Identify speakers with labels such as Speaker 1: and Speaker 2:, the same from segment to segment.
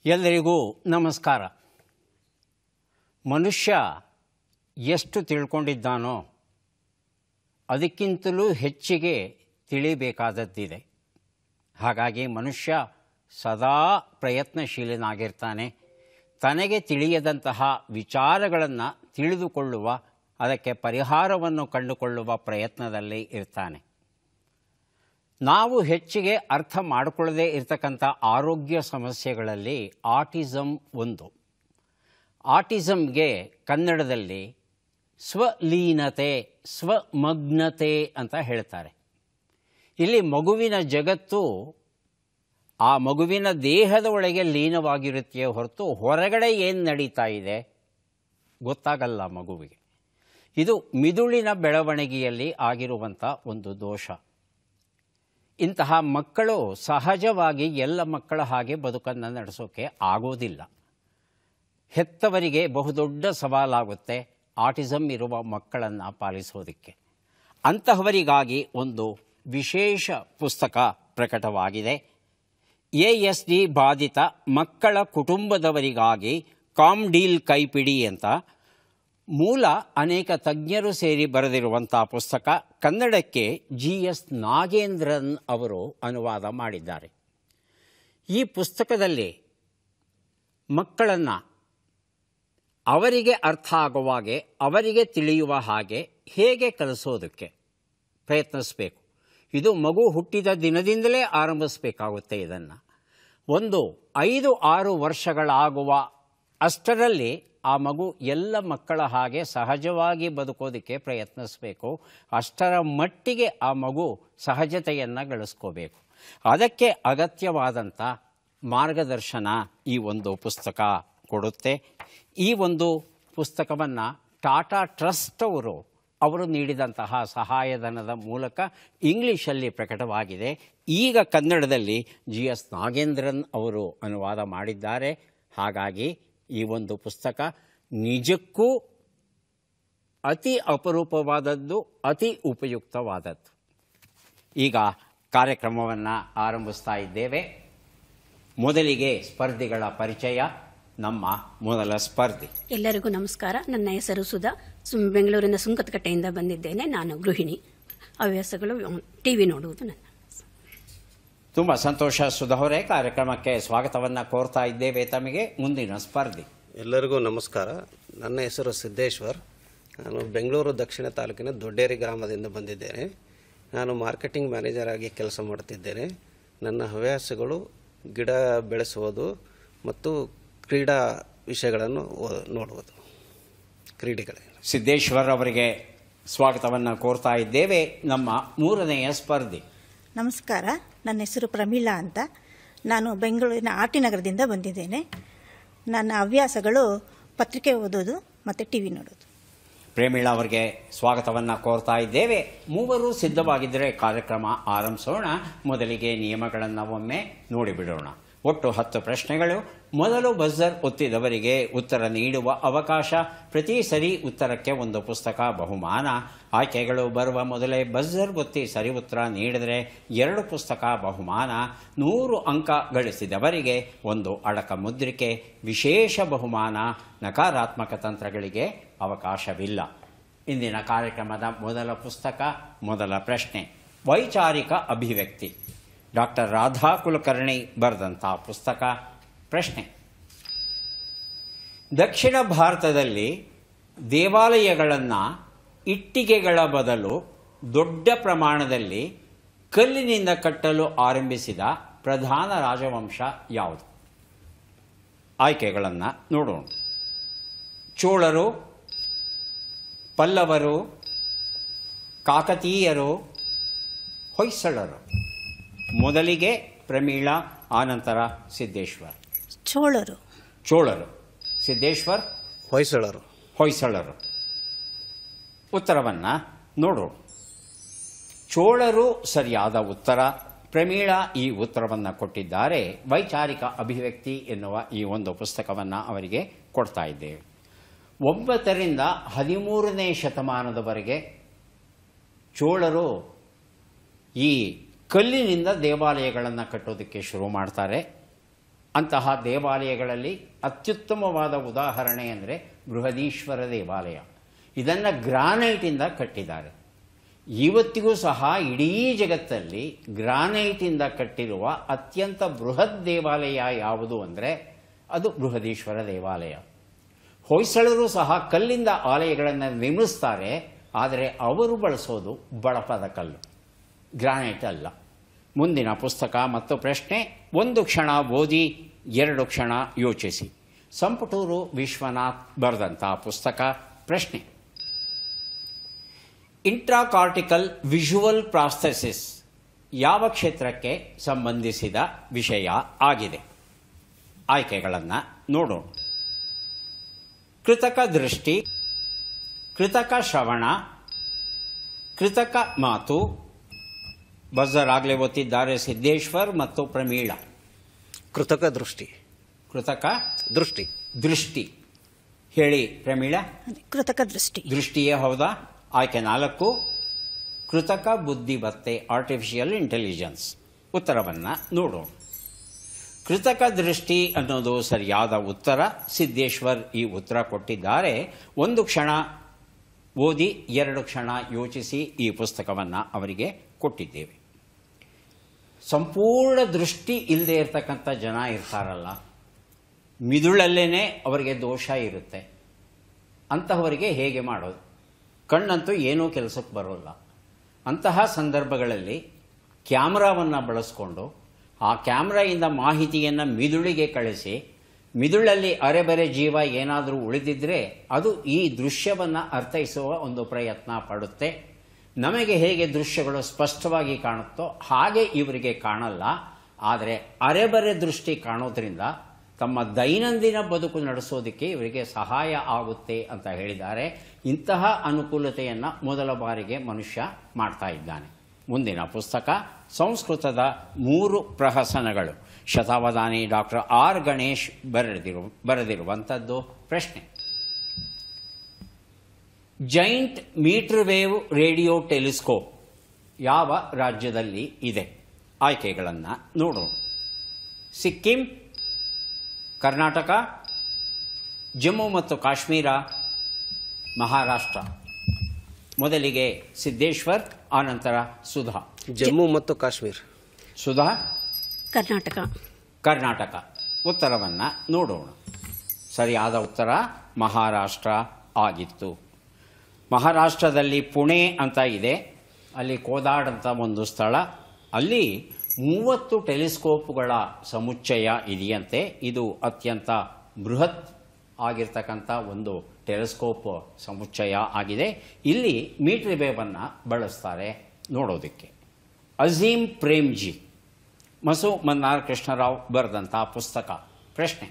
Speaker 1: ಎಲ್ಲರಿಗೂ ನಮಸ್ಕಾರ ಮನುಷ್ಯ ಎಷ್ಟು ತಿಳ್ಕೊಂಡಿದ್ದಾನೋ ಅದಕ್ಕಿಂತಲೂ ಹೆಚ್ಚಿಗೆ ತಿಳಿಬೇಕಾದದ್ದಿದೆ ಹಾಗಾಗಿ ಮನುಷ್ಯ ಸದಾ ಪ್ರಯತ್ನಶೀಲನಾಗಿರ್ತಾನೆ ತನಗೆ ತಿಳಿಯದಂತಹ ವಿಚಾರಗಳನ್ನು ತಿಳಿದುಕೊಳ್ಳುವ ಅದಕ್ಕೆ ಪರಿಹಾರವನ್ನು ಕಂಡುಕೊಳ್ಳುವ ಪ್ರಯತ್ನದಲ್ಲಿ ಇರ್ತಾನೆ ನಾವು ಹೆಚ್ಚಿಗೆ ಅರ್ಥ ಮಾಡಿಕೊಳ್ಳದೇ ಇರತಕ್ಕಂಥ ಆರೋಗ್ಯ ಸಮಸ್ಯೆಗಳಲ್ಲಿ ಆಟಿಸಮ್ ಒಂದು ಆಟಿಸಮ್ಗೆ ಕನ್ನಡದಲ್ಲಿ ಸ್ವಲೀನತೆ ಸ್ವಮಗ್ನತೆ ಅಂತ ಹೇಳ್ತಾರೆ ಇಲ್ಲಿ ಮಗುವಿನ ಜಗತ್ತು ಆ ಮಗುವಿನ ದೇಹದ ಒಳಗೆ ಲೀನವಾಗಿರುತ್ತೆ ಹೊರತು ಹೊರಗಡೆ ಏನು ನಡೀತಾ ಇದೆ ಗೊತ್ತಾಗಲ್ಲ ಮಗುವಿಗೆ ಇದು ಮಿದುಳಿನ ಬೆಳವಣಿಗೆಯಲ್ಲಿ ಆಗಿರುವಂಥ ಒಂದು ದೋಷ ಇಂತಹ ಮಕ್ಕಳು ಸಹಜವಾಗಿ ಎಲ್ಲ ಮಕ್ಕಳ ಹಾಗೆ ಬದುಕನ್ನು ನಡೆಸೋಕೆ ಆಗೋದಿಲ್ಲ ಹೆತ್ತವರಿಗೆ ಬಹುದೊಡ್ಡ ಸವಾಲಾಗುತ್ತೆ ಆಟಿಸಮ್ ಇರುವ ಮಕ್ಕಳನ್ನು ಪಾಲಿಸೋದಕ್ಕೆ ಅಂತಹವರಿಗಾಗಿ ಒಂದು ವಿಶೇಷ ಪುಸ್ತಕ ಪ್ರಕಟವಾಗಿದೆ ಎ ಎಸ್ ಡಿ ಬಾಧಿತ ಮಕ್ಕಳ ಕುಟುಂಬದವರಿಗಾಗಿ ಕಾಮ್ ಡೀಲ್ ಕೈಪಿಡಿ ಅಂತ ಮೂಲ ಅನೇಕ ತಜ್ಞರು ಸೇರಿ ಬರೆದಿರುವಂಥ ಪುಸ್ತಕ ಕನ್ನಡಕ್ಕೆ ಜಿ ಎಸ್ ನಾಗೇಂದ್ರನ್ ಅವರು ಅನುವಾದ ಮಾಡಿದ್ದಾರೆ ಈ ಪುಸ್ತಕದಲ್ಲಿ ಮಕ್ಕಳನ್ನು ಅವರಿಗೆ ಅರ್ಥ ಆಗುವ ಹಾಗೆ ಅವರಿಗೆ ತಿಳಿಯುವ ಹಾಗೆ ಹೇಗೆ ಕಲಿಸೋದಕ್ಕೆ ಪ್ರಯತ್ನಿಸಬೇಕು ಇದು ಮಗು ಹುಟ್ಟಿದ ದಿನದಿಂದಲೇ ಆರಂಭಿಸಬೇಕಾಗುತ್ತೆ ಇದನ್ನು ಒಂದು ಐದು ಆರು ವರ್ಷಗಳಾಗುವ ಅಷ್ಟರಲ್ಲಿ ಆ ಮಗು ಎಲ್ಲ ಮಕ್ಕಳ ಹಾಗೆ ಸಹಜವಾಗಿ ಬದುಕೋದಕ್ಕೆ ಪ್ರಯತ್ನಿಸಬೇಕು ಅಷ್ಟರ ಮಟ್ಟಿಗೆ ಆ ಮಗು ಸಹಜತೆಯನ್ನು ಗಳಿಸ್ಕೋಬೇಕು ಅದಕ್ಕೆ ಅಗತ್ಯವಾದಂಥ ಮಾರ್ಗದರ್ಶನ ಈ ಒಂದು ಪುಸ್ತಕ ಕೊಡುತ್ತೆ ಈ ಒಂದು ಪುಸ್ತಕವನ್ನು ಟಾಟಾ ಟ್ರಸ್ಟ್ ಅವರು ಅವರು ನೀಡಿದಂತಹ ಸಹಾಯಧನದ ಮೂಲಕ ಇಂಗ್ಲೀಷಲ್ಲಿ ಪ್ರಕಟವಾಗಿದೆ ಈಗ ಕನ್ನಡದಲ್ಲಿ ಜಿ ಎಸ್ ನಾಗೇಂದ್ರನ್ ಅವರು ಅನುವಾದ ಮಾಡಿದ್ದಾರೆ ಹಾಗಾಗಿ ಈ ಒಂದು ಪುಸ್ತಕ ನಿಜಕ್ಕೂ ಅತಿ ಅಪರೂಪವಾದದ್ದು ಅತಿ ಉಪಯುಕ್ತವಾದದ್ದು ಈಗ ಕಾರ್ಯಕ್ರಮವನ್ನು ಆರಂಭಿಸ್ತಾ ಇದ್ದೇವೆ ಮೊದಲಿಗೆ ಸ್ಪರ್ಧಿಗಳ ಪರಿಚಯ ನಮ್ಮ ಮೊದಲ ಸ್ಪರ್ಧಿ
Speaker 2: ಎಲ್ಲರಿಗೂ ನಮಸ್ಕಾರ ನನ್ನ ಹೆಸರು ಸುಧಾ ಸುಮ್ ಬೆಂಗಳೂರಿನ ಸುಂಕತಕಟ್ಟೆಯಿಂದ ಬಂದಿದ್ದೇನೆ ನಾನು ಗೃಹಿಣಿ ಹವ್ಯಾಸಗಳು ಟಿ ವಿ ನೋಡುವುದು ನನ್ನ
Speaker 1: ತುಂಬ ಸಂತೋಷ ಸುಧವರೇ ಕಾರ್ಯಕ್ರಮಕ್ಕೆ ಸ್ವಾಗತವನ್ನು ಕೋರ್ತಾ ಇದ್ದೇವೆ ತಮಗೆ ಮುಂದಿನ ಸ್ಪರ್ಧಿ
Speaker 3: ಎಲ್ಲರಿಗೂ ನಮಸ್ಕಾರ ನನ್ನ ಹೆಸರು ಸಿದ್ದೇಶ್ವರ್ ನಾನು ಬೆಂಗಳೂರು ದಕ್ಷಿಣ ತಾಲೂಕಿನ ದೊಡ್ಡೇರಿ ಗ್ರಾಮದಿಂದ ಬಂದಿದ್ದೇನೆ ನಾನು ಮಾರ್ಕೆಟಿಂಗ್ ಮ್ಯಾನೇಜರ್ ಆಗಿ ಕೆಲಸ ಮಾಡುತ್ತಿದ್ದೇನೆ ನನ್ನ ಹವ್ಯಾಸಗಳು ಗಿಡ ಬೆಳೆಸುವುದು ಮತ್ತು ಕ್ರೀಡಾ ವಿಷಯಗಳನ್ನು ಓ- ನೋಡುವುದು ಕ್ರೀಡೆಗಳಲ್ಲಿ
Speaker 1: ಸಿದ್ದೇಶ್ವರ್ ಅವರಿಗೆ ಸ್ವಾಗತವನ್ನು ಕೋರ್ತಾ ಇದ್ದೇವೆ ನಮ್ಮ ಮೂರನೆಯ ಸ್ಪರ್ಧಿ
Speaker 4: ನಮಸ್ಕಾರ ನನ್ನ ಹೆಸರು ಪ್ರಮೀಳಾ ಅಂತ ನಾನು ಬೆಂಗಳೂರಿನ ಆರ್ ಟಿ ನಗರದಿಂದ ಬಂದಿದ್ದೇನೆ ನನ್ನ ಹವ್ಯಾಸಗಳು ಪತ್ರಿಕೆ ಓದೋದು ಮತ್ತು ಟಿ ವಿ ನೋಡೋದು
Speaker 1: ಪ್ರೇಮಿಳಾ ಅವರಿಗೆ ಸ್ವಾಗತವನ್ನು ಕೋರ್ತಾ ಇದ್ದೇವೆ ಮೂವರು ಸಿದ್ಧವಾಗಿದ್ದರೆ ಕಾರ್ಯಕ್ರಮ ಆರಂಭಿಸೋಣ ಮೊದಲಿಗೆ ನಿಯಮಗಳನ್ನು ಒಮ್ಮೆ ನೋಡಿಬಿಡೋಣ ಒಟ್ಟು ಹತ್ತು ಪ್ರಶ್ನೆಗಳು ಮೊದಲು ಬಜರ್ ಒತ್ತಿದವರಿಗೆ ಉತ್ತರ ನೀಡುವ ಅವಕಾಶ ಪ್ರತಿ ಸರಿ ಉತ್ತರಕ್ಕೆ ಒಂದು ಪುಸ್ತಕ ಬಹುಮಾನ ಆಯ್ಕೆಗಳು ಬರುವ ಮೊದಲೇ ಬಜರ್ ಒತ್ತಿ ಸರಿ ಉತ್ತರ ನೀಡಿದರೆ ಎರಡು ಪುಸ್ತಕ ಬಹುಮಾನ ನೂರು ಅಂಕ ಗಳಿಸಿದವರಿಗೆ ಒಂದು ಅಡಕ ಮುದ್ರಿಕೆ ವಿಶೇಷ ಬಹುಮಾನ ನಕಾರಾತ್ಮಕ ತಂತ್ರಗಳಿಗೆ ಅವಕಾಶವಿಲ್ಲ ಇಂದಿನ ಕಾರ್ಯಕ್ರಮದ ಮೊದಲ ಪುಸ್ತಕ ಮೊದಲ ಪ್ರಶ್ನೆ ವೈಚಾರಿಕ ಅಭಿವ್ಯಕ್ತಿ ಡಾಕ್ಟರ್ ರಾಧಾ ಕುಲಕರ್ಣಿ ಬರೆದಂಥ ಪುಸ್ತಕ ಪ್ರಶ್ನೆ ದಕ್ಷಿಣ ಭಾರತದಲ್ಲಿ ದೇವಾಲಯಗಳನ್ನು ಇಟ್ಟಿಗೆಗಳ ಬದಲು ದೊಡ್ಡ ಪ್ರಮಾಣದಲ್ಲಿ ಕಲ್ಲಿನಿಂದ ಕಟ್ಟಲು ಆರಂಭಿಸಿದ ಪ್ರಧಾನ ರಾಜವಂಶ ಯಾವುದು ಆಯ್ಕೆಗಳನ್ನು ನೋಡೋಣ ಚೋಳರು ಪಲ್ಲವರು ಕಾಕತೀಯರು ಹೊಯ್ಸಳರು ಮೊದಲಿಗೆ ಪ್ರಮೀಳಾ ಆನಂತರ ಸಿದ್ದೇಶ್ವರ್
Speaker 4: ಚೋಳರು
Speaker 1: ಚೋಳರು ಸಿದ್ದೇಶ್ವರ್
Speaker 3: ಹೊಯ್ಸಳರು
Speaker 1: ಹೊಯ್ಸಳರು ಉತ್ತರವನ್ನು ನೋಡೋಣ ಚೋಳರು ಸರಿಯಾದ ಉತ್ತರ ಪ್ರಮೀಳಾ ಈ ಉತ್ತರವನ್ನು ಕೊಟ್ಟಿದ್ದಾರೆ ವೈಚಾರಿಕ ಅಭಿವ್ಯಕ್ತಿ ಎನ್ನುವ ಈ ಒಂದು ಪುಸ್ತಕವನ್ನು ಅವರಿಗೆ ಕೊಡ್ತಾ ಇದ್ದೇವೆ ಒಂಬತ್ತರಿಂದ ಹದಿಮೂರನೇ ಶತಮಾನದವರೆಗೆ ಚೋಳರು ಈ ಕಲ್ಲಿನಿಂದ ದೇವಾಲಯಗಳನ್ನು ಕಟ್ಟೋದಕ್ಕೆ ಶುರು ಮಾಡ್ತಾರೆ ಅಂತಹ ದೇವಾಲಯಗಳಲ್ಲಿ ಅತ್ಯುತ್ತಮವಾದ ಉದಾಹರಣೆ ಅಂದರೆ ಬೃಹದೀಶ್ವರ ದೇವಾಲಯ ಇದನ್ನು ಗ್ರಾನೈಟಿಂದ ಕಟ್ಟಿದ್ದಾರೆ ಇವತ್ತಿಗೂ ಸಹ ಇಡೀ ಜಗತ್ತಲ್ಲಿ ಗ್ರಾನೈಟಿಂದ ಕಟ್ಟಿರುವ ಅತ್ಯಂತ ಬೃಹತ್ ದೇವಾಲಯ ಯಾವುದು ಅಂದರೆ ಅದು ಬೃಹದೀಶ್ವರ ದೇವಾಲಯ ಹೊಯ್ಸಳರು ಸಹ ಕಲ್ಲಿಂದ ಆಲಯಗಳನ್ನು ನಿರ್ಮಿಸ್ತಾರೆ ಆದರೆ ಅವರು ಬಳಸೋದು ಬಳಪದ ಕಲ್ಲು ಗ್ರಾನೈಟ್ ಅಲ್ಲ ಮುಂದಿನ ಪುಸ್ತಕ ಮತ್ತು ಪ್ರಶ್ನೆ ಒಂದು ಕ್ಷಣ ಓದಿ ಎರಡು ಕ್ಷಣ ಯೋಚಿಸಿ ಸಂಪುಟೂರು ವಿಶ್ವನಾಥ್ ಬರೆದಂಥ ಪುಸ್ತಕ ಪ್ರಶ್ನೆ ಇಂಟ್ರಾಕಾರ್ಟಿಕಲ್ ವಿಜುವಲ್ ಪ್ರಾಸ್ಥೆಸಿಸ್ ಯಾವ ಕ್ಷೇತ್ರಕ್ಕೆ ಸಂಬಂಧಿಸಿದ ವಿಷಯ ಆಗಿದೆ ಆಯ್ಕೆಗಳನ್ನು ನೋಡೋಣ ಕೃತಕ ದೃಷ್ಟಿ ಕೃತಕ ಶ್ರವಣ ಕೃತಕ ಮಾತು ಬಜರ್ ಒತ್ತಿದ್ದಾರೆ ಸಿದ್ದೇಶ್ವರ್ ಮತ್ತು ಪ್ರಮೀಳ
Speaker 3: ಕೃತಕ ದೃಷ್ಟಿ
Speaker 1: ಕೃತಕ
Speaker 3: ದೃಷ್ಟಿ
Speaker 1: ದೃಷ್ಟಿ ಹೇಳಿ ಪ್ರಮೀಳ
Speaker 4: ಅದೇ ಕೃತಕ ದೃಷ್ಟಿ
Speaker 1: ದೃಷ್ಟಿಯೇ ಹೌದಾ ಆಯ್ಕೆ ನಾಲ್ಕು ಕೃತಕ ಬುದ್ಧಿಮತ್ತೆ ಆರ್ಟಿಫಿಷಿಯಲ್ ಇಂಟೆಲಿಜೆನ್ಸ್ ಉತ್ತರವನ್ನು ನೋಡೋಣ ಕೃತಕ ದೃಷ್ಟಿ ಅನ್ನೋದು ಸರಿಯಾದ ಉತ್ತರ ಸಿದ್ದೇಶ್ವರ್ ಈ ಉತ್ತರ ಕೊಟ್ಟಿದ್ದಾರೆ ಒಂದು ಕ್ಷಣ ಓದಿ ಎರಡು ಕ್ಷಣ ಯೋಚಿಸಿ ಈ ಪುಸ್ತಕವನ್ನು ಅವರಿಗೆ ಕೊಟ್ಟಿದ್ದೇವೆ ಸಂಪೂರ್ಣ ದೃಷ್ಟಿ ಇಲ್ಲದೆ ಇರತಕ್ಕಂಥ ಜನ ಇರ್ತಾರಲ್ಲ ಮಿದುಳಲ್ಲೇನೆ ಅವರಿಗೆ ದೋಷ ಇರುತ್ತೆ ಅಂತಹವರಿಗೆ ಹೇಗೆ ಮಾಡೋದು ಕಣ್ಣಂತೂ ಏನೂ ಕೆಲಸಕ್ಕೆ ಬರೋಲ್ಲ ಅಂತಹ ಸಂದರ್ಭಗಳಲ್ಲಿ ಕ್ಯಾಮ್ರಾವನ್ನು ಬಳಸ್ಕೊಂಡು ಆ ಕ್ಯಾಮ್ರಾಯಿಂದ ಮಾಹಿತಿಯನ್ನು ಮಿದುಳಿಗೆ ಕಳಿಸಿ ಮಿದುಳಲ್ಲಿ ಅರೆಬರೆ ಜೀವ ಏನಾದರೂ ಉಳಿದಿದ್ದರೆ ಅದು ಈ ದೃಶ್ಯವನ್ನು ಅರ್ಥೈಸುವ ಒಂದು ಪ್ರಯತ್ನ ಪಡುತ್ತೆ ನಮಗೆ ಹೇಗೆ ದೃಶ್ಯಗಳು ಸ್ಪಷ್ಟವಾಗಿ ಕಾಣುತ್ತೋ ಹಾಗೆ ಇವರಿಗೆ ಕಾಣಲ್ಲ ಆದರೆ ಅರೆಬರೆ ದೃಷ್ಟಿ ಕಾಣೋದ್ರಿಂದ ತಮ್ಮ ದೈನಂದಿನ ಬದುಕು ನಡೆಸೋದಕ್ಕೆ ಇವರಿಗೆ ಸಹಾಯ ಆಗುತ್ತೆ ಅಂತ ಹೇಳಿದ್ದಾರೆ ಇಂತಹ ಅನುಕೂಲತೆಯನ್ನು ಮೊದಲ ಬಾರಿಗೆ ಮನುಷ್ಯ ಮಾಡ್ತಾ ಇದ್ದಾನೆ ಮುಂದಿನ ಪುಸ್ತಕ ಸಂಸ್ಕೃತದ ಮೂರು ಪ್ರಹಸನಗಳು ಶತಾವಧಾನಿ ಡಾಕ್ಟರ್ ಆರ್ ಗಣೇಶ್ ಬರೆದಿರು ಬರೆದಿರುವಂಥದ್ದು ಪ್ರಶ್ನೆ giant metre wave radio telescope ಯಾವ ರಾಜ್ಯದಲ್ಲಿ ಇದೆ ಆಯ್ಕೆಗಳನ್ನು ನೋಡೋಣ ಸಿಕ್ಕಿಂ ಕರ್ನಾಟಕ ಜಮ್ಮು ಮತ್ತು ಕಾಶ್ಮೀರ ಮಹಾರಾಷ್ಟ್ರ ಮೊದಲಿಗೆ ಸಿದ್ದೇಶ್ವರ್ ಆನಂತರ ಸುಧಾ
Speaker 3: ಜಮ್ಮು ಮತ್ತು ಕಾಶ್ಮೀರ್
Speaker 1: ಸುಧಾ
Speaker 2: ಕರ್ನಾಟಕ
Speaker 1: ಕರ್ನಾಟಕ ಉತ್ತರವನ್ನು ನೋಡೋಣ ಸರಿಯಾದ ಉತ್ತರ ಮಹಾರಾಷ್ಟ್ರ ಆಗಿತ್ತು ಮಹಾರಾಷ್ಟ್ರದಲ್ಲಿ ಪುಣೆ ಅಂತ ಇದೆ ಅಲ್ಲಿ ಕೋದಾಡ್ ಅಂತ ಒಂದು ಸ್ಥಳ ಅಲ್ಲಿ ಮೂವತ್ತು ಟೆಲಿಸ್ಕೋಪ್ಗಳ ಸಮುಚ್ಚಯ ಇದೆಯಂತೆ ಇದು ಅತ್ಯಂತ ಬೃಹತ್ ಆಗಿರ್ತಕ್ಕಂಥ ಒಂದು ಟೆಲಿಸ್ಕೋಪ್ ಸಮುಚ್ಚಯ ಆಗಿದೆ ಇಲ್ಲಿ ಮೀಟರ್ ವೇವನ್ನು ಬಳಸ್ತಾರೆ ನೋಡೋದಕ್ಕೆ ಅಜೀಂ ಪ್ರೇಮ್ಜಿ ಮಸು ಮನ್ನಾರ್ ಕೃಷ್ಣರಾವ್ ಬರೆದಂಥ ಪುಸ್ತಕ ಪ್ರಶ್ನೆ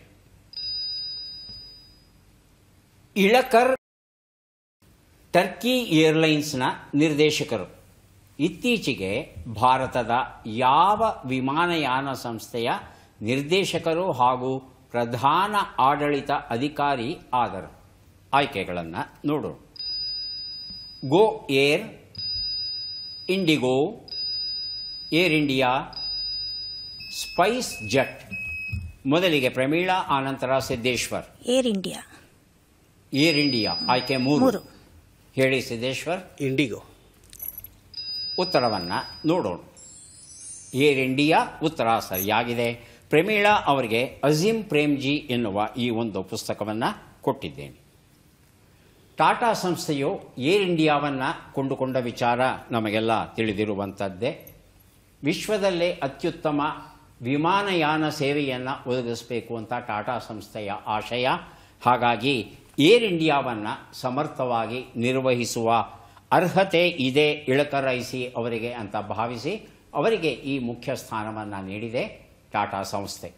Speaker 1: ಇಳಕರ್ ಟರ್ಕಿ ಏರ್ಲೈನ್ಸ್ನ ನಿರ್ದೇಶಕರು ಇತ್ತೀಚೆಗೆ ಭಾರತದ ಯಾವ ವಿಮಾನಯಾನ ಸಂಸ್ಥೆಯ ನಿರ್ದೇಶಕರು ಹಾಗೂ ಪ್ರಧಾನ ಆಡಳಿತ ಅಧಿಕಾರಿ ಆದರು ಆಯ್ಕೆಗಳನ್ನು ನೋಡೋಣ Go Air IndiGo Air India Spice Jet ಮೊದಲಿಗೆ ಪ್ರಮೀಳಾ ಆನಂತರ Siddeshwar
Speaker 4: Air India
Speaker 1: Air India ಆಯ್ಕೆ ಮೂರು
Speaker 4: ಮೂರು.
Speaker 1: ಹೇಳಿ ಸಿದ್ದೇಶ್ವರ್
Speaker 3: ಇಂಡಿಗೋ
Speaker 1: ಉತ್ತರವನ್ನು ನೋಡೋಣ ಏರ್ ಇಂಡಿಯಾ ಉತ್ತರ ಸರಿಯಾಗಿದೆ ಪ್ರಮೀಳಾ ಅವರಿಗೆ ಅಜೀಂ ಪ್ರೇಮ್ಜಿ ಎನ್ನುವ ಈ ಒಂದು ಪುಸ್ತಕವನ್ನು ಕೊಟ್ಟಿದ್ದೇನೆ ಟಾಟಾ ಸಂಸ್ಥೆಯು ಏರ್ ಇಂಡಿಯಾವನ್ನು ಕೊಂಡುಕೊಂಡ ವಿಚಾರ ನಮಗೆಲ್ಲ ತಿಳಿದಿರುವಂಥದ್ದೇ ವಿಶ್ವದಲ್ಲೇ ಅತ್ಯುತ್ತಮ ವಿಮಾನಯಾನ ಸೇವೆಯನ್ನು ಒದಗಿಸಬೇಕು ಅಂತ ಟಾಟಾ ಸಂಸ್ಥೆಯ ಆಶಯ ಹಾಗಾಗಿ ಏರ್ ಇಂಡಿಯಾವನ್ನು ಸಮರ್ಥವಾಗಿ ನಿರ್ವಹಿಸುವ ಅರ್ಹತೆ ಇದೆ ಇಳಕರೈಸಿ ಅವರಿಗೆ ಅಂತ ಭಾವಿಸಿ ಅವರಿಗೆ ಈ ಮುಖ್ಯ ಸ್ಥಾನವನ್ನು ನೀಡಿದೆ ಟಾಟಾ ಸಂಸ್ಥೆ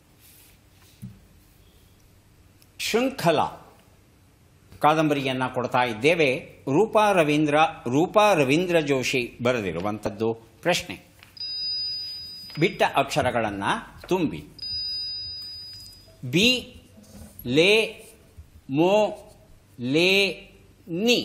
Speaker 1: ಶೃಂಖಲ ಕಾದಂಬರಿಯನ್ನು ಕೊಡ್ತಾ ಇದ್ದೇವೆ ರೂಪಾ ರವೀಂದ್ರ ರೂಪಾ ರವೀಂದ್ರ ಜೋಶಿ ಬರೆದಿರುವಂಥದ್ದು ಪ್ರಶ್ನೆ ಬಿಟ್ಟ ಅಕ್ಷರಗಳನ್ನು ತುಂಬಿ ಬಿ ಲೇ ಮೋ ಲೇ ನಿ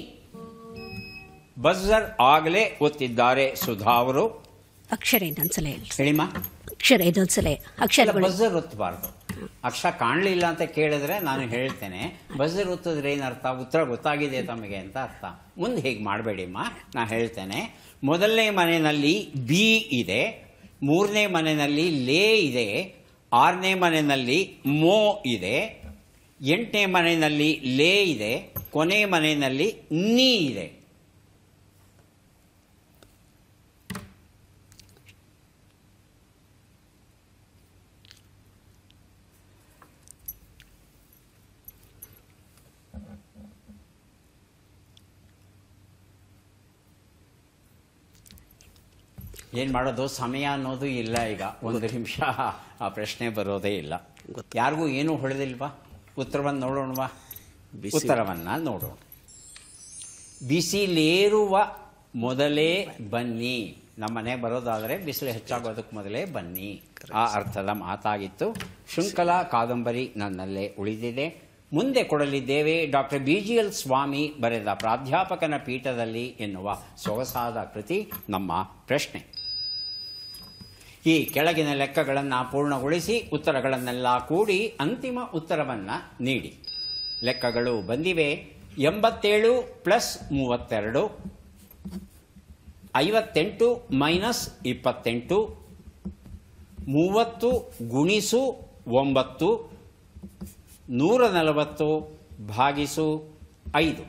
Speaker 1: ಬಜರ್ ಆಗಲೇ ಒತ್ತಿದ್ದಾರೆ ಸುಧಾ ಅವರು
Speaker 2: ಅಕ್ಷರ ಇನ್ನೊಂದ್ಸಲ ಹೇಳ್ರಿ
Speaker 1: ಹೇಳಿಮ್ಮ
Speaker 2: ಅಕ್ಷರ ಇದೊಂದ್ಸಲ ಅಕ್ಷರಗಳು
Speaker 1: ಬಜರ್ ಒತ್ತಬಾರ್ದು ಅಕ್ಷರ ಕಾಣಲಿಲ್ಲ ಅಂತ ಕೇಳಿದ್ರೆ ನಾನು ಹೇಳ್ತೇನೆ ಬಜರ್ ಒತ್ತಿದ್ರೆ ಏನರ್ಥ ಉತ್ತರ ಗೊತ್ತಾಗಿದೆ ತಮಗೆ ಅಂತ ಅರ್ಥ ಮುಂದೆ ಹೀಗೆ ಮಾಡಬೇಡಿಮ್ಮ ನಾ ಹೇಳ್ತೇನೆ ಮೊದಲನೇ ಮನೆಯಲ್ಲಿ ಬಿ ಇದೆ ಮೂರನೇ ಮನೆಯಲ್ಲಿ ಲೇ ಇದೆ ಆರನೇ ಮನೆಯಲ್ಲಿ ಮೋ ಇದೆ ಎಂಟನೇ ಮನೆಯಲ್ಲಿ ಲೇ ಇದೆ ಕೊನೆ ಮನೆಯಲ್ಲಿ ನೀ ಇದೆ ಏನು ಮಾಡೋದು ಸಮಯ ಅನ್ನೋದು ಇಲ್ಲ ಈಗ ಒಂದು ನಿಮಿಷ ಆ ಪ್ರಶ್ನೆ ಬರೋದೇ ಇಲ್ಲ
Speaker 3: ಗೊತ್ತು.
Speaker 1: ಯಾರಿಗೂ ಏನೂ ಹೊಳೆದಿಲ್ವಾ ಉತ್ತರವನ್ನು ನೋಡೋಣವಾ
Speaker 3: ಬಿಸಿ.
Speaker 1: ಉತ್ತರವನ್ನು ನೋಡೋಣ ಬಿಸಿಲೇರುವ ಮೊದಲೇ ಬನ್ನಿ ನಮ್ಮನೆ ಬರೋದಾದರೆ ಬಿಸಿಲು ಹೆಚ್ಚಾಗೋದಕ್ಕೆ ಮೊದಲೇ ಬನ್ನಿ ಆ ಅರ್ಥದ ಮಾತಾಗಿತ್ತು ಶೃಂಖಲಾ ಕಾದಂಬರಿ ನನ್ನಲ್ಲೇ ಉಳಿದಿದೆ ಮುಂದೆ ಕೊಡಲಿದ್ದೇವೆ doctor B G L Swami ಬರೆದ ಪ್ರಾಧ್ಯಾಪಕನ ಪೀಠದಲ್ಲಿ ಎನ್ನುವ ಸೊಗಸಾದ ಕೃತಿ ನಮ್ಮ ಪ್ರಶ್ನೆ ಈ ಕೆಳಗಿನ ಲೆಕ್ಕಗಳನ್ನು ಪೂರ್ಣಗೊಳಿಸಿ ಉತ್ತರಗಳನ್ನೆಲ್ಲ ಕೂಡಿ ಅಂತಿಮ ಉತ್ತರವನ್ನು ನೀಡಿ ಲೆಕ್ಕಗಳು ಬಂದಿವೆ ಎಂಬತ್ತೇಳು ಪ್ಲಸ್ ಮೂವತ್ತೆರಡು ಐವತ್ತೆಂಟು ಮೈನಸ್ ಇಪ್ಪತ್ತೆಂಟು ಮೂವತ್ತು ಗುಣಿಸು ಒಂಬತ್ತು ನೂರ ನಲವತ್ತು ಭಾಗಿಸು ಐದು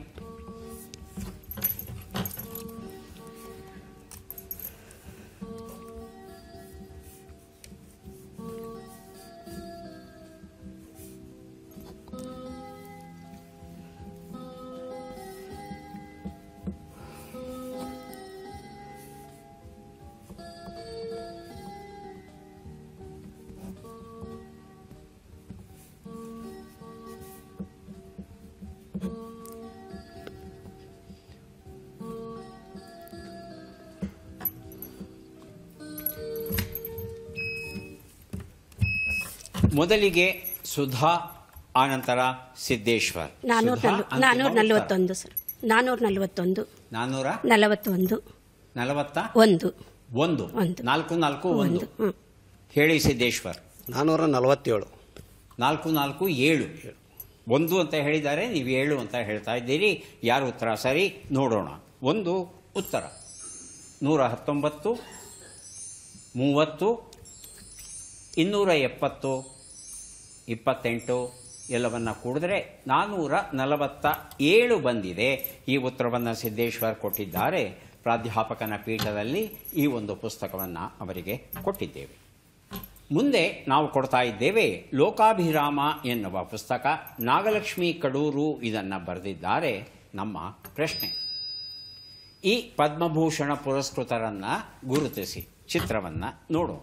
Speaker 1: ಮೊದಲಿಗೆ ಸುಧಾ ಆನಂತರ ಸಿದ್ದೇಶ್ವರ್
Speaker 2: ನಾನೂರ
Speaker 1: ಸುಧಾ,
Speaker 2: ನಲ್ವ-
Speaker 1: ಅಂತಿಮ
Speaker 2: ನಾನೂರ
Speaker 1: ಉತ್ತರ.
Speaker 2: ನಲವತ್ತೊಂದು ಸರ್ ನಾನೂರ ನಲವತ್ತೊಂದು
Speaker 1: ನಾನೂರ
Speaker 2: ನಲವತ್ತೊಂದು
Speaker 1: ನಲವತ್ತ
Speaker 2: ಒಂದು
Speaker 1: ಒಂದು
Speaker 2: ಒಂದು.
Speaker 1: ನಾಲ್ಕು ನಾಲ್ಕು ಒಂದು
Speaker 2: ಒಂದು ಹ್ಮ್.
Speaker 1: ಹೇಳಿ ಸಿದ್ದೇಶ್ವರ್
Speaker 3: ನಾನ್ನೂರ ನಲವತ್ತೇಳು
Speaker 1: ನಾಲ್ಕು ನಾಲ್ಕು ಏಳು ಒಂದು ಅಂತ ಹೇಳಿದ್ದಾರೆ ನೀವು ಏಳು ಅಂತ ಹೇಳ್ತಾ ಇದ್ದೀರಿ ಯಾರು ಉತ್ತರ ಸರಿ ನೋಡೋಣ ಒಂದು ಉತ್ತರ ನೂರ ಹತ್ತೊಂಬತ್ತು ಮೂವತ್ತು ಇನ್ನೂರ ಎಪ್ಪತ್ತು ಇಪ್ಪತ್ತೆಂಟು ಎಲ್ಲವನ್ನ ಕೂಡಿದ್ರೆ ನಾನ್ನೂರ ನಲವತ್ತ ಏಳು ಬಂದಿದೆ ಈ ಉತ್ತರವನ್ನು ಸಿದ್ದೇಶ್ವರ್ ಕೊಟ್ಟಿದ್ದಾರೆ ಪ್ರಾಧ್ಯಾಪಕನ ಪೀಠದಲ್ಲಿ ಈ ಒಂದು ಪುಸ್ತಕವನ್ನು ಅವರಿಗೆ ಕೊಟ್ಟಿದ್ದೇವೆ ಮುಂದೆ ನಾವು ಕೊಡ್ತಾ ಇದ್ದೇವೆ ಲೋಕಾಭಿರಾಮ ಎನ್ನುವ ಪುಸ್ತಕ ನಾಗಲಕ್ಷ್ಮಿ ಕಡೂರು ಇದನ್ನು ಬರೆದಿದ್ದಾರೆ ನಮ್ಮ ಪ್ರಶ್ನೆ ಈ ಪದ್ಮಭೂಷಣ ಪುರಸ್ಕೃತರನ್ನ ಗುರುತಿಸಿ ಚಿತ್ರವನ್ನು ನೋಡೋಣ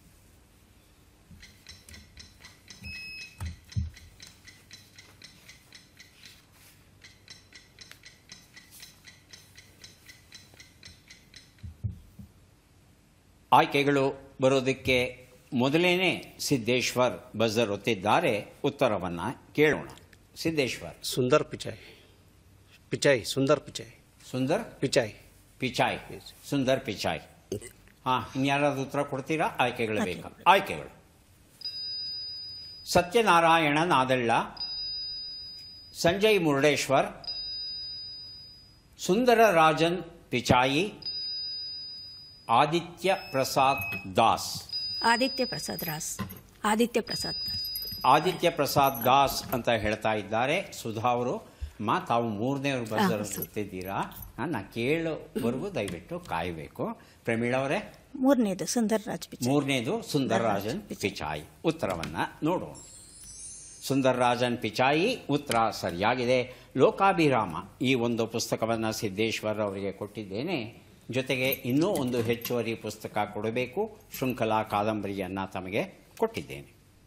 Speaker 1: ಆಯ್ಕೆಗಳು ಬರೋದಕ್ಕೆ ಮೊದಲೇನೆ ಸಿದ್ದೇಶ್ವರ್ ಬಜರ್ ಒತ್ತಿದ್ದಾರೆ ಉತ್ತರವನ್ನು ಕೇಳೋಣ ಸಿದ್ದೇಶ್ವರ್
Speaker 3: ಸುಂದರ್ ಪಿಚಾಯ್ ಪಿಚಾಯ್ ಸುಂದರ್ ಪಿಚಾಯ್
Speaker 1: ಸುಂದರ್
Speaker 3: ಪಿಚಾಯ್
Speaker 1: ಪಿಚಾಯ್ ಸುಂದರ್ ಪಿಚಾಯ್ ಹಾ ಇನ್ಯಾರಾದ್ರೂ ಉತ್ತರ ಕೊಡ್ತೀರಾ ಆಯ್ಕೆಗಳು ಬೇಕಾ ಆಯ್ಕೆಗಳು ಸತ್ಯನಾರಾಯಣ ನಾದಳ್ಳ ಸಂಜಯ್ ಮುರುಡೇಶ್ವರ್ ಸುಂದರ ರಾಜನ್ ಪಿಚಾಯಿ ಆದಿತ್ಯ ಪ್ರಸಾದ್ ದಾಸ್
Speaker 2: ಆದಿತ್ಯ ಪ್ರಸಾದ್ ರಾಸ್ ಆದಿತ್ಯ ಪ್ರಸಾದ್ ದಾಸ್
Speaker 1: ಆದಿತ್ಯ ಪ್ರಸಾದ್ ದಾಸ್ ಅಂತ ಹೇಳ್ತಾ ಇದ್ದಾರೆ ಸುಧಾ ಅವರು ಮಾ ತಾವು ಮೂರನೇವ್ರು ಬಜರ್ ಗೊತ್ತಿದ್ದೀರಾ ನಾನು ಕೇಳೋವರೆಗೂ ದಯವಿಟ್ಟು ಕಾಯಬೇಕು ಪ್ರಮೀಳ್ ಅವರೇ
Speaker 4: ಮೂರನೇದು ಸುಂದರ್ ರಾಜ್ ಪಿಚಾಯ್
Speaker 1: ಮೂರನೇದು ಸುಂದರರಾಜನ್ ಪಿಚಾಯಿ ಉತ್ತರವನ್ನ ನೋಡೋಣ ಸುಂದರರಾಜನ್ ಪಿಚಾಯಿ ಉತ್ತರ ಸರಿಯಾಗಿದೆ ಲೋಕಾಭಿರಾಮ ಈ ಒಂದು ಪುಸ್ತಕವನ್ನು ಸಿದ್ದೇಶ್ವರ್ ಅವರಿಗೆ ಕೊಟ್ಟಿದ್ದೇನೆ ಜೊತೆಗೆ ಇನ್ನೂ ಒಂದು ಹೆಚ್ಚುವರಿ ಪುಸ್ತಕ ಕೊಡಬೇಕು ಶೃಂಖಲಾ ಕಾದಂಬರಿಯನ್ನು ತಮಗೆ ಕೊಟ್ಟಿದ್ದೇನೆ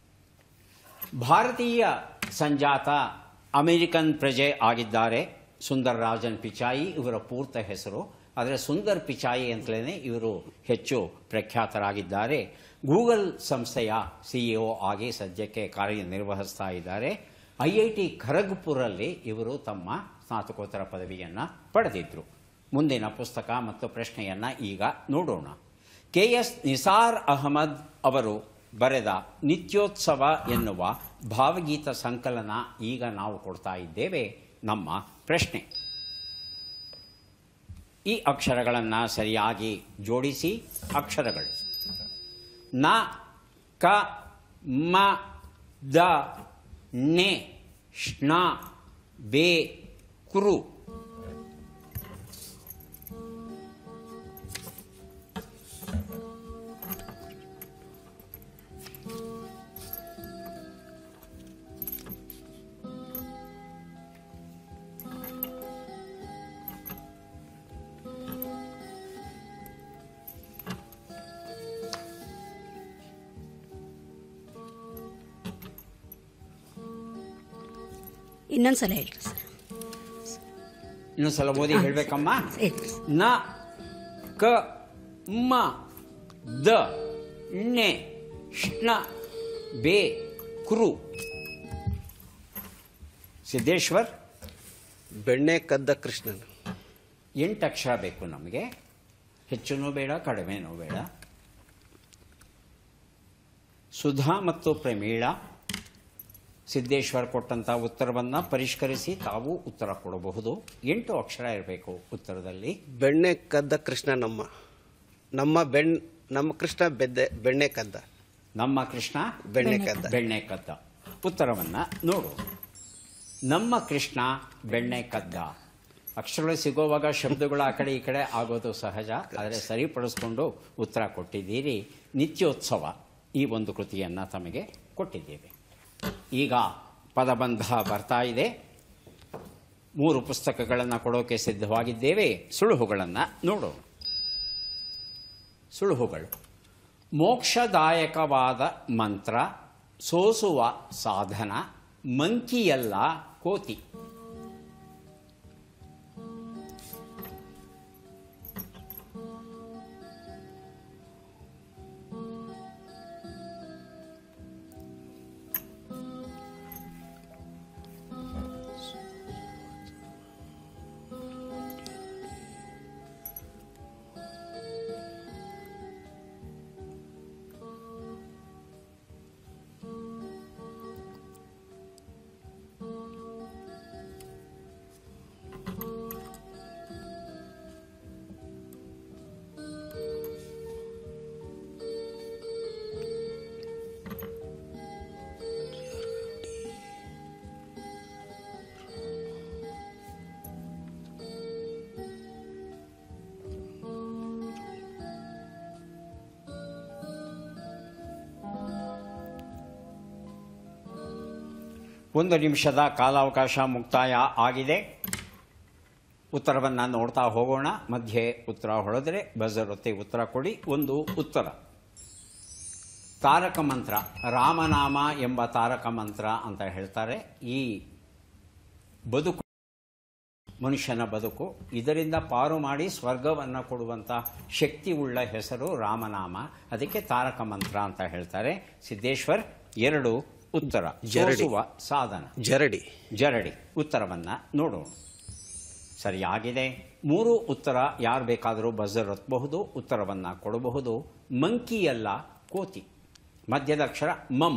Speaker 1: ಭಾರತೀಯ ಸಂಜಾತ ಅಮೆರಿಕನ್ ಪ್ರಜೆ ಆಗಿದ್ದಾರೆ ಸುಂದರ್ ರಾಜನ್ ಪಿಚಾಯಿ ಇವರ ಪೂರ್ತ ಹೆಸರು ಆದರೆ ಸುಂದರ್ ಪಿಚಾಯಿ ಅಂತಲೇ ಇವರು ಹೆಚ್ಚು ಪ್ರಖ್ಯಾತರಾಗಿದ್ದಾರೆ ಗೂಗಲ್ ಸಂಸ್ಥೆಯ ಸಿಇಒ ಆಗಿ ಸದ್ಯಕ್ಕೆ ಕಾರ್ಯನಿರ್ವಹಿಸ್ತಾ ಇದ್ದಾರೆ ಐ ಐ ಟಿ ಖರಗ್ಪುರಲ್ಲಿ ಇವರು ತಮ್ಮ ಸ್ನಾತಕೋತ್ತರ ಪದವಿಯನ್ನು ಪಡೆದಿದ್ದರು ಮುಂದಿನ ಪುಸ್ತಕ ಮತ್ತು ಪ್ರಶ್ನೆಯನ್ನು ಈಗ ನೋಡೋಣ ಕೆ ಎಸ್ ನಿಸಾರ್ ಅಹಮದ್ ಅವರು ಬರೆದ ನಿತ್ಯೋತ್ಸವ ಎನ್ನುವ ಭಾವಗೀತ ಸಂಕಲನ ಈಗ ನಾವು ಕೊಡ್ತಾ ಇದ್ದೇವೆ ನಮ್ಮ ಪ್ರಶ್ನೆ ಈ ಅಕ್ಷರಗಳನ್ನು ಸರಿಯಾಗಿ ಜೋಡಿಸಿ ಅಕ್ಷರಗಳು ನ ಕ ಮ ದ ನೆ ಶ್ನ ಬೆ ಕುರು
Speaker 2: ಇನ್ನೊಂದ್ಸಲ ಹೇಳ್ರಿ ಸರ್
Speaker 1: ಇನ್ನೊಂದ್ಸಲ ಓದಿ ಹೇಳಬೇಕಮ್ಮ
Speaker 2: ಹೇಳಿ
Speaker 1: ನ ಕ ಮ ದ ಣೆ ಶ್ನ ಬೆ ಕುರು ಸಿದ್ದೇಶ್ವರ್
Speaker 3: ಬೆಣ್ಣೆ ಕದ್ದ ಕೃಷ್ಣನ್
Speaker 1: ಎಂಟು ಅಕ್ಷರ ಬೇಕು ನಮಗೆ ಹೆಚ್ಚುನೂ ಬೇಡ ಕಡಿಮೆನೂ ಬೇಡ ಸುಧಾ ಮತ್ತು ಪ್ರಮೀಳ ಸಿದ್ದೇಶ್ವರ್ ಕೊಟ್ಟಂಥ ಉತ್ತರವನ್ನು ಪರಿಷ್ಕರಿಸಿ ತಾವು ಉತ್ತರ ಕೊಡಬಹುದು ಎಂಟು ಅಕ್ಷರ ಇರಬೇಕು ಉತ್ತರದಲ್ಲಿ
Speaker 3: ಬೆಣ್ಣೆ ಕದ್ದ ಕೃಷ್ಣ ನಮ್ಮ ನಮ್ಮ ಬೆಣ್ ನಮ್ಮ ಕೃಷ್ಣ ಬೆದ್ದೆ ಬೆಣ್ಣೆ ಕದ್ದ
Speaker 1: ನಮ್ಮ ಕೃಷ್ಣ
Speaker 3: ಬೆಣ್ಣೆ ಕದ್ದ
Speaker 1: ಬೆಣ್ಣೆ ಕದ್ದ ಉತ್ತರವನ್ನು ನೋಡು ನಮ್ಮ ಕೃಷ್ಣ ಬೆಣ್ಣೆ ಕದ್ದ ಅಕ್ಷರಗಳು ಸಿಗೋವಾಗ ಶಬ್ದಗಳು ಆ ಕಡೆ ಈ ಕಡೆ ಆಗೋದು ಸಹಜ ಆದರೆ ಸರಿಪಡಿಸ್ಕೊಂಡು ಉತ್ತರ ಕೊಟ್ಟಿದ್ದೀರಿ ನಿತ್ಯೋತ್ಸವ ಈ ಒಂದು ಕೃತಿಯನ್ನು ತಮಗೆ ಕೊಟ್ಟಿದ್ದೇವೆ ಈಗ ಪದಬಂಧ ಬರ್ತಾ ಇದೆ ಮೂರು ಪುಸ್ತಕಗಳನ್ನು ಕೊಡೋಕೆ ಸಿದ್ಧವಾಗಿದ್ದೇವೆ ಸುಳುಹುಗಳನ್ನು ನೋಡೋಣ ಸುಳುಹುಗಳು ಮೋಕ್ಷದಾಯಕವಾದ ಮಂತ್ರ ಸೋಸುವ ಸಾಧನ ಮಂಕಿಯಲ್ಲ ಕೋತಿ ಒಂದು ನಿಮಿಷದ ಕಾಲಾವಕಾಶ ಮುಕ್ತಾಯ ಆಗಿದೆ ಉತ್ತರವನ್ನು ನೋಡ್ತಾ ಹೋಗೋಣ ಮಧ್ಯೆ ಉತ್ತರ ಹೊಡೆದರೆ ಬಜರ್ ಒತ್ತಿ ಉತ್ತರ ಕೊಡಿ ಒಂದು ಉತ್ತರ ತಾರಕ ಮಂತ್ರ ರಾಮನಾಮ ಎಂಬ ತಾರಕ ಮಂತ್ರ ಅಂತ ಹೇಳ್ತಾರೆ ಈ ಬದುಕು ಮನುಷ್ಯನ ಬದುಕು ಇದರಿಂದ ಪಾರು ಮಾಡಿ ಸ್ವರ್ಗವನ್ನು ಕೊಡುವಂಥ ಶಕ್ತಿ ಉಳ್ಳ ಹೆಸರು ರಾಮನಾಮ ಅದಕ್ಕೆ ತಾರಕ ಮಂತ್ರ ಅಂತ ಹೇಳ್ತಾರೆ ಸಿದ್ದೇಶ್ವರ್ ಎರಡು ಉತ್ತರ
Speaker 3: ಜರಡಿ.
Speaker 1: ಜೋಡಿಸುವ ಸಾಧನ
Speaker 3: ಜರಡಿ
Speaker 1: ಜರಡಿ ಉತ್ತರವನ್ನ ನೋಡೋಣ ಸರಿಯಾಗಿದೆ ಮೂರು ಉತ್ತರ ಯಾರು ಬೇಕಾದರೂ ಬಜರ್ ಒತ್ತಬಹುದು ಉತ್ತರವನ್ನ ಕೊಡಬಹುದು ಮಂಕಿಯಲ್ಲ ಕೋತಿ ಮಧ್ಯದ ಅಕ್ಷರ ಮಮ್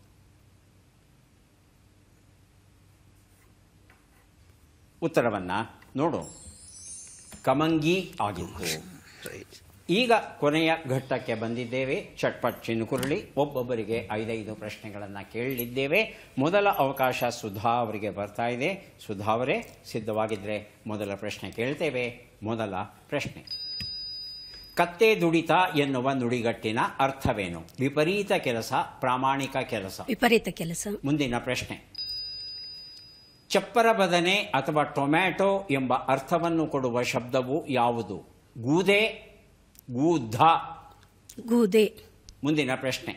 Speaker 1: ಉತ್ತರವನ್ನ ನೋಡು ಕಮಂಗಿ ಆಗಿತ್ತು
Speaker 3: ರೈಟ್
Speaker 1: ಈಗ ಕೊನೆಯ ಘಟ್ಟಕ್ಕೆ ಬಂದಿದ್ದೇವೆ ಚಟ್ಪಟ್ ಚಿನುಕುರುಳಿ ಒಬ್ಬೊಬ್ಬರಿಗೆ ಐದೈದು ಪ್ರಶ್ನೆಗಳನ್ನು ಕೇಳಲಿದ್ದೇವೆ ಮೊದಲ ಅವಕಾಶ ಸುಧಾ ಅವರಿಗೆ ಬರ್ತಾ ಇದೆ ಸುಧಾ ಅವರೇ ಸಿದ್ಧವಾಗಿದ್ದರೆ ಮೊದಲ ಪ್ರಶ್ನೆ ಕೇಳ್ತೇವೆ ಮೊದಲ ಪ್ರಶ್ನೆ ಕತ್ತೆ ದುಡಿತ ಎನ್ನುವ ನುಡಿಗಟ್ಟಿನ ಅರ್ಥವೇನು ವಿಪರೀತ ಕೆಲಸ ಪ್ರಾಮಾಣಿಕ ಕೆಲಸ
Speaker 2: ವಿಪರೀತ ಕೆಲಸ
Speaker 1: ಮುಂದಿನ ಪ್ರಶ್ನೆ ಚಪ್ಪರ ಬದನೆ ಅಥವಾ ಟೊಮ್ಯಾಟೊ ಎಂಬ ಅರ್ಥವನ್ನು ಕೊಡುವ ಶಬ್ದವು ಯಾವುದು ಗೂದೆ ಗೂಧ
Speaker 2: ಗೂದೆ
Speaker 1: ಮುಂದಿನ ಪ್ರಶ್ನೆ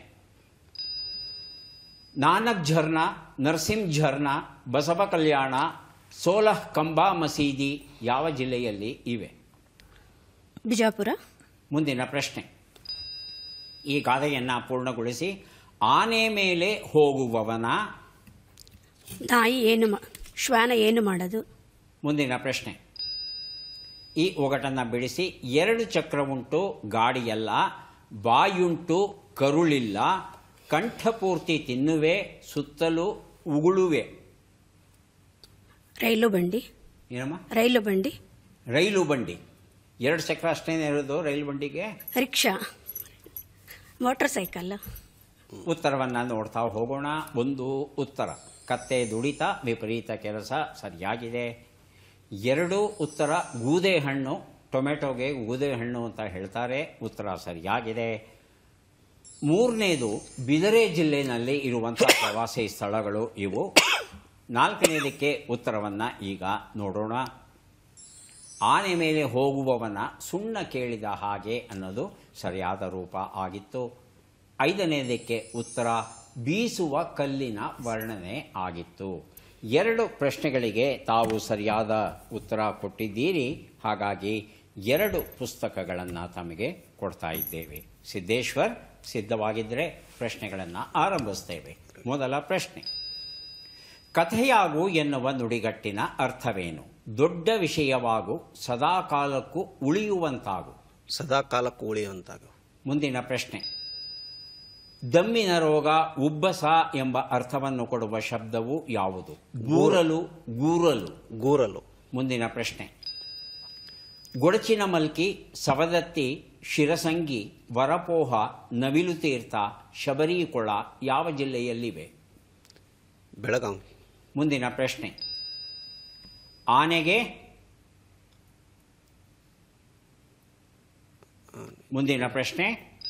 Speaker 1: ನಾನಕ್ ಝರ್ನಾ ನರಸಿಂಹ ಝರ್ನಾ ಬಸವ ಕಲ್ಯಾಣ ಸೋಲಹ್ ಕಂಬಾ ಮಸೀದಿ ಯಾವ ಜಿಲ್ಲೆಯಲ್ಲಿ ಇವೆ
Speaker 2: ಬಿಜಾಪುರ
Speaker 1: ಮುಂದಿನ ಪ್ರಶ್ನೆ ಈ ಗಾದೆಯನ್ನು ಪೂರ್ಣಗೊಳಿಸಿ ಆನೆ ಮೇಲೆ ಹೋಗುವವನ
Speaker 2: ನಾಯಿ ಏನು ಮಾ ಶ್ವಾನ ಏನು ಮಾಡೋದು
Speaker 1: ಮುಂದಿನ ಪ್ರಶ್ನೆ ಈ ಒಗಟನ್ನು ಬಿಡಿಸಿ ಎರಡು ಚಕ್ರ ಉಂಟು ಗಾಡಿಯಲ್ಲ ಬಾಯುಂಟು ಕರುಳಿಲ್ಲ ಕಂಠಪೂರ್ತಿ ತಿನ್ನುವೆ ಸುತ್ತಲೂ ಉಗುಳುವೆ
Speaker 2: ರೈಲು ಬಂಡಿ
Speaker 1: ಏನಮ್ಮ
Speaker 2: ರೈಲು ಬಂಡಿ
Speaker 1: ರೈಲು ಬಂಡಿ ಎರಡು ಚಕ್ರ ಅಷ್ಟೇನೇ ಇರೋದು ರೈಲು ಬಂಡಿಗೆ
Speaker 2: ರಿಕ್ಷಾ ಮೋಟರ್ ಸೈಕಲ್
Speaker 1: ಉತ್ತರವನ್ನು ನೋಡ್ತಾ ಹೋಗೋಣ ಒಂದು ಉತ್ತರ ಕತ್ತೆ ದುಡಿತ ವಿಪರೀತ ಕೆಲಸ ಸರಿಯಾಗಿದೆ ಎರಡು ಉತ್ತರ ಗೂದೆ ಹಣ್ಣು ಟೊಮೆಟೊಗೆ ಗೂದೆ ಹಣ್ಣು ಅಂತ ಹೇಳ್ತಾರೆ ಉತ್ತರ ಸರಿಯಾಗಿದೆ ಮೂರನೇದು ಬಿದರೆ ಜಿಲ್ಲೆಯಲ್ಲಿ ಇರುವಂಥ ಪ್ರವಾಸಿ ಸ್ಥಳಗಳು ಇವು ನಾಲ್ಕನೇದಕ್ಕೆ ಉತ್ತರವನ್ನು ಈಗ ನೋಡೋಣ ಆನೆ ಮೇಲೆ ಹೋಗುವವನ ಸುಣ್ಣ ಕೇಳಿದ ಹಾಗೆ ಅನ್ನೋದು ಸರಿಯಾದ ರೂಪ ಆಗಿತ್ತು ಐದನೇದಕ್ಕೆ ಉತ್ತರ ಬೀಸುವ ಕಲ್ಲಿನ ವರ್ಣನೆ ಆಗಿತ್ತು ಎರಡು ಪ್ರಶ್ನೆಗಳಿಗೆ ತಾವು ಸರಿಯಾದ ಉತ್ತರ ಕೊಟ್ಟಿದ್ದೀರಿ ಹಾಗಾಗಿ ಎರಡು ಪುಸ್ತಕಗಳನ್ನು ತಮಗೆ ಕೊಡ್ತಾ ಇದ್ದೇವೆ ಸಿದ್ದೇಶ್ವರ್ ಸಿದ್ಧವಾಗಿದ್ದರೆ ಪ್ರಶ್ನೆಗಳನ್ನು ಆರಂಭಿಸ್ತೇವೆ ಮೊದಲ ಪ್ರಶ್ನೆ ಕಥೆಯಾಗು ಎನ್ನುವ ನುಡಿಗಟ್ಟಿನ ಅರ್ಥವೇನು ದೊಡ್ಡ ವಿಷಯವಾಗು ಸದಾಕಾಲಕ್ಕೂ ಉಳಿಯುವಂತಾಗು
Speaker 3: ಸದಾ ಕಾಲಕ್ಕೂ ಉಳಿಯುವಂತಾಗ
Speaker 1: ಮುಂದಿನ ಪ್ರಶ್ನೆ ದಮ್ಮಿನ ರೋಗ ಉಬ್ಬಸ ಎಂಬ ಅರ್ಥವನ್ನು ಕೊಡುವ ಶಬ್ದವು ಯಾವುದು ಗೂರಲು ಗೂರಲು
Speaker 3: ಗೂರಲು
Speaker 1: ಮುಂದಿನ ಪ್ರಶ್ನೆ ಗೊಡಚಿನ ಮಲ್ಕಿ ಸವದತ್ತಿ ಶಿರಸಂಗಿ ವರಪೋಹ ನವಿಲು ತೀರ್ಥ ಶಬರಿಕೊಳ ಯಾವ ಜಿಲ್ಲೆಯಲ್ಲಿವೆ
Speaker 3: ಬೆಳಗಾವಿ
Speaker 1: ಮುಂದಿನ ಪ್ರಶ್ನೆ ಆನೆಗೆ ಮುಂದಿನ ಪ್ರಶ್ನೆ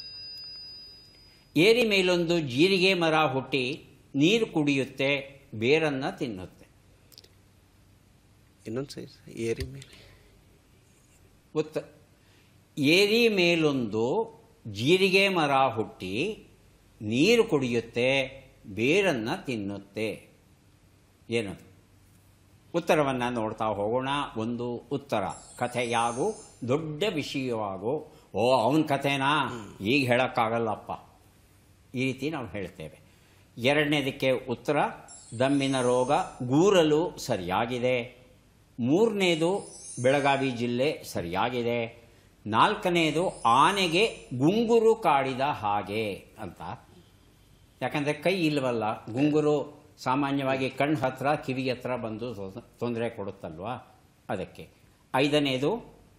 Speaker 1: ಏರಿ ಮೇಲೊಂದು ಜೀರಿಗೆ ಮರ ಹುಟ್ಟಿ ನೀರು ಕುಡಿಯುತ್ತೆ ಬೇರನ್ನ ತಿನ್ನುತ್ತೆ
Speaker 3: ಇನ್ನೊಂದು ಸೈಜ್ ಏರಿ ಮೇಲೆ
Speaker 1: ಉತ್ತ ಏರಿ ಮೇಲೊಂದು ಜೀರಿಗೆ ಮರ ಹುಟ್ಟಿ ನೀರು ಕುಡಿಯುತ್ತೆ ಬೇರನ್ನ ತಿನ್ನುತ್ತೆ ಏನದು ಉತ್ತರವನ್ನು ನೋಡ್ತಾ ಹೋಗೋಣ ಒಂದು ಉತ್ತರ ಕಥೆಯಾಗು ದೊಡ್ಡ ವಿಷಯವಾಗು ಓ ಅವನ ಕಥೆನಾ ಈಗ ಹೇಳೋಕ್ಕಾಗಲ್ಲಪ್ಪ ಈ ರೀತಿ ನಾವು ಹೇಳ್ತೇವೆ ಎರಡನೇದಕ್ಕೆ ಉತ್ತರ ದಮ್ಮಿನ ರೋಗ ಗೂರಲು ಸರಿಯಾಗಿದೆ ಮೂರನೇದು ಬೆಳಗಾವಿ ಜಿಲ್ಲೆ ಸರಿಯಾಗಿದೆ ನಾಲ್ಕನೇದು ಆನೆಗೆ ಗುಂಗುರು ಕಾಡಿದ ಹಾಗೆ ಅಂತ ಯಾಕಂದರೆ ಕೈ ಇಲ್ವಲ್ಲ ಗುಂಗುರು ಸಾಮಾನ್ಯವಾಗಿ ಕಣ್ಣು ಹತ್ರ ಕಿವಿ ಹತ್ರ ಬಂದು ತೊಂದರೆ ಕೊಡುತ್ತಲ್ವಾ ಅದಕ್ಕೆ ಐದನೇದು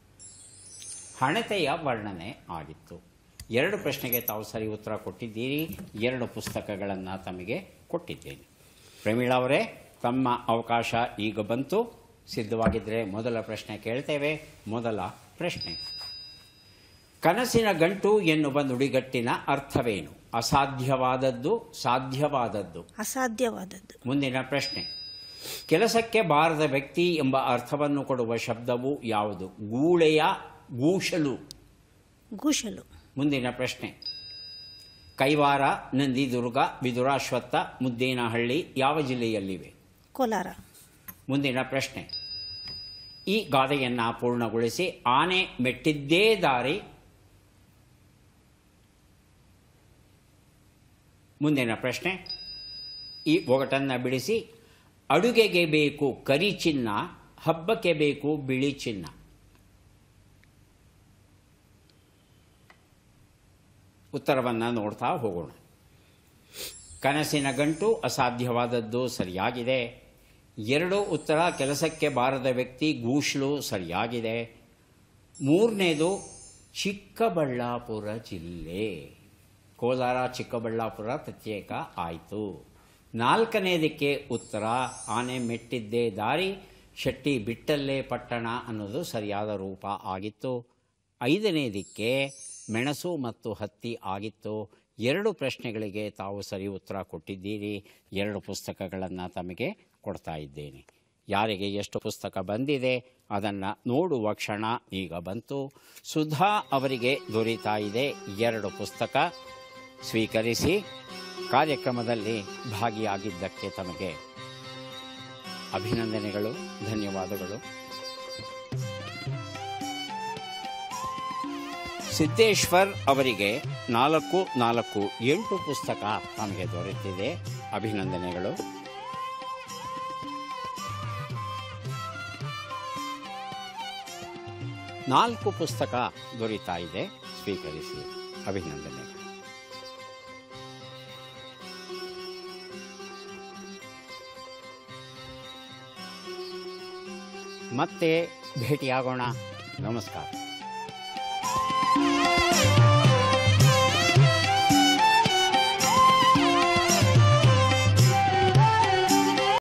Speaker 1: ಹಣತೆಯ ವರ್ಣನೆ ಆಗಿತ್ತು ಎರಡು ಪ್ರಶ್ನೆಗೆ ತಾವು ಸರಿ ಉತ್ತರ ಕೊಟ್ಟಿದ್ದೀರಿ ಎರಡು ಪುಸ್ತಕಗಳನ್ನು ತಮಗೆ ಕೊಟ್ಟಿದ್ದೇನೆ ಪ್ರಮೀಳಾ ಅವರೇ ತಮ್ಮ ಅವಕಾಶ ಈಗ ಬಂತು ಸಿದ್ಧವಾಗಿದ್ದರೆ ಮೊದಲ ಪ್ರಶ್ನೆ ಕೇಳ್ತೇವೆ ಮೊದಲ ಪ್ರಶ್ನೆ ಕನಸಿನ ಗಂಟು ಎನ್ನುವ ನುಡಿಗಟ್ಟಿನ ಅರ್ಥವೇನು ಅಸಾಧ್ಯವಾದದ್ದು ಸಾಧ್ಯವಾದದ್ದು
Speaker 4: ಅಸಾಧ್ಯವಾದದ್ದು
Speaker 1: ಮುಂದಿನ ಪ್ರಶ್ನೆ ಕೆಲಸಕ್ಕೆ ಬಾರದ ವ್ಯಕ್ತಿ ಎಂಬ ಅರ್ಥವನ್ನು ಕೊಡುವ ಶಬ್ದವು ಯಾವುದು ಗೂಳೆಯ ಗೂಷಲು
Speaker 4: ಗೂಷಲು
Speaker 1: ಮುಂದಿನ ಪ್ರಶ್ನೆ ಕೈವಾರ ನಂದಿದುರ್ಗ ವಿದುರಾಶ್ವತ್ಥ ಮುದ್ದೇನಹಳ್ಳಿ ಯಾವ ಜಿಲ್ಲೆಯಲ್ಲಿವೆ
Speaker 4: ಕೋಲಾರ
Speaker 1: ಮುಂದಿನ ಪ್ರಶ್ನೆ ಈ ಗಾದೆಯನ್ನು ಪೂರ್ಣಗೊಳಿಸಿ ಆನೆ ಮೆಟ್ಟಿದ್ದೇ ದಾರಿ ಮುಂದಿನ ಪ್ರಶ್ನೆ ಈ ಒಗಟನ್ನು ಬಿಡಿಸಿ ಅಡುಗೆಗೆ ಬೇಕು ಕರಿ ಚಿನ್ನ ಹಬ್ಬಕ್ಕೆ ಬೇಕು ಬಿಳಿ ಚಿನ್ನ ಉತ್ತರವನ್ನು ನೋಡ್ತಾ ಹೋಗೋಣ ಕನಸಿನ ಗಂಟು ಅಸಾಧ್ಯವಾದದ್ದು ಸರಿಯಾಗಿದೆ ಎರಡು ಉತ್ತರ ಕೆಲಸಕ್ಕೆ ಬಾರದ ವ್ಯಕ್ತಿ ಗೂಷ್ಲು ಸರಿಯಾಗಿದೆ ಮೂರನೇದು ಚಿಕ್ಕಬಳ್ಳಾಪುರ ಜಿಲ್ಲೆ ಕೋಲಾರ ಚಿಕ್ಕಬಳ್ಳಾಪುರ ಪ್ರತ್ಯೇಕ ಆಯಿತು ನಾಲ್ಕನೇದಕ್ಕೆ ಉತ್ತರ ಆನೆ ಮೆಟ್ಟಿದ್ದೇ ದಾರಿ ಶೆಟ್ಟಿ ಬಿಟ್ಟಲ್ಲೇ ಪಟ್ಟಣ ಅನ್ನೋದು ಸರಿಯಾದ ರೂಪ ಆಗಿತ್ತು ಐದನೇದಕ್ಕೆ ಮೆಣಸು ಮತ್ತು ಹತ್ತಿ ಆಗಿತ್ತು ಎರಡು ಪ್ರಶ್ನೆಗಳಿಗೆ ತಾವು ಸರಿ ಉತ್ತರ ಕೊಟ್ಟಿದ್ದೀರಿ ಎರಡು ಪುಸ್ತಕಗಳನ್ನು ತಮಗೆ ಕೊಡ್ತಾ ಇದ್ದೇನೆ ಯಾರಿಗೆ ಎಷ್ಟು ಪುಸ್ತಕ ಬಂದಿದೆ ಅದನ್ನು ನೋಡುವ ಕ್ಷಣ ಈಗ ಬಂತು ಸುಧಾ ಅವರಿಗೆ ದೊರೀತಾ ಇದೆ ಎರಡು ಪುಸ್ತಕ ಸ್ವೀಕರಿಸಿ ಕಾರ್ಯಕ್ರಮದಲ್ಲಿ ಭಾಗಿಯಾಗಿದ್ದಕ್ಕೆ ತಮಗೆ ಅಭಿನಂದನೆಗಳು ಧನ್ಯವಾದಗಳು ಸಿದ್ದೇಶ್ವರ್ ಅವರಿಗೆ ನಾಲ್ಕು ನಾಲ್ಕು ಎಂಟು ಪುಸ್ತಕ ತಮಗೆ ದೊರೆತಿದೆ ಅಭಿನಂದನೆಗಳು ನಾಲ್ಕು ಪುಸ್ತಕ ದೊರೀತಾ ಇದೆ ಸ್ವೀಕರಿಸಿ ಅಭಿನಂದನೆಗಳು ಮತ್ತೆ ಭೇಟಿಯಾಗೋಣ ನಮಸ್ಕಾರ